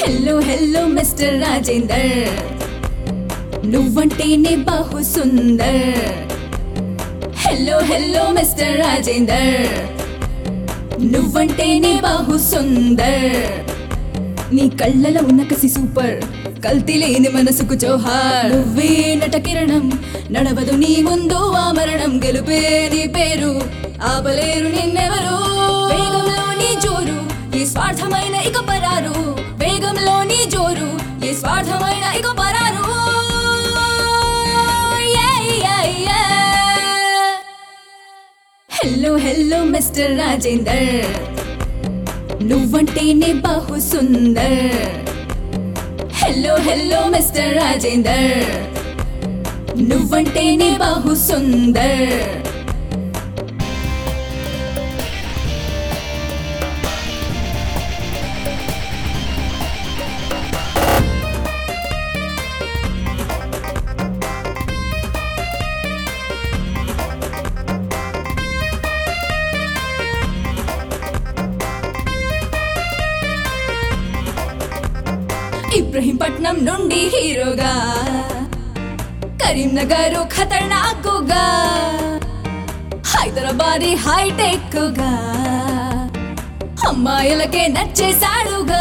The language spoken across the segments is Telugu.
హెల్లో హెల్లో మిస్టర్ రాజేందర్ నువ్వంటేనే బాహు సుందర్ హెల్లో హెల్లో మిస్టర్ రాజేందర్ నువ్వంటేనే బాహు సుందర్ నీ కళ్ళలో ఉన్న కసి సూపర్ కల్తీ లేని మనసుకు జోహార్ నువ్వే నట కిరణం నడవదు నీ ముందు ఆ మరణం గెలుపే నీ పేరు ఆపలేరు నిన్నెవరు వేగంలో నీ జోరు ఈ స్వార్థమైన ఇక పరారు వేగంలో నీ జోరు ఈ స్వార్థమైన ఇక పరారు హెల్లో హెల్లో మిస్టర్ రాజేందర్ నువ్వంటేనే బాహు సుందర్ హెల్లో హెల్లో మిస్టర్ రాజేందర్ నువ్వంటేనే బాహు సుందర్ ఇబ్రహీంపట్నం నుండి హీరోగా కరీంనగర్ ఖతర్నాకుగా హైదరాబాద్ హైటెక్ గా అమ్మాయిలకే నచ్చేశాడుగా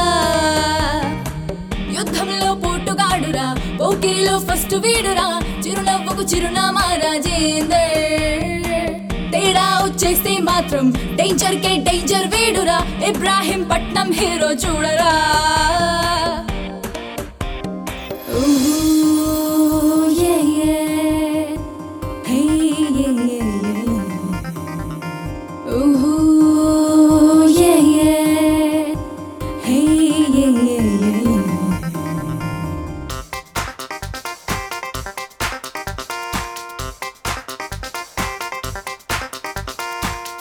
యుద్ధంలో పోటుగాడురా పోకిరిలో ఫస్ట్ వీడురా చిరునవ్వుకు చిరునామా రాజేందర్ తేడా వచ్చేస్తే మాత్రం డేంజర్ కే డేంజర్ వీడురా ఇబ్రాహీం పట్నం హీరో చూడరా Ooh, yeah, yeah. Hey, yeah, yeah,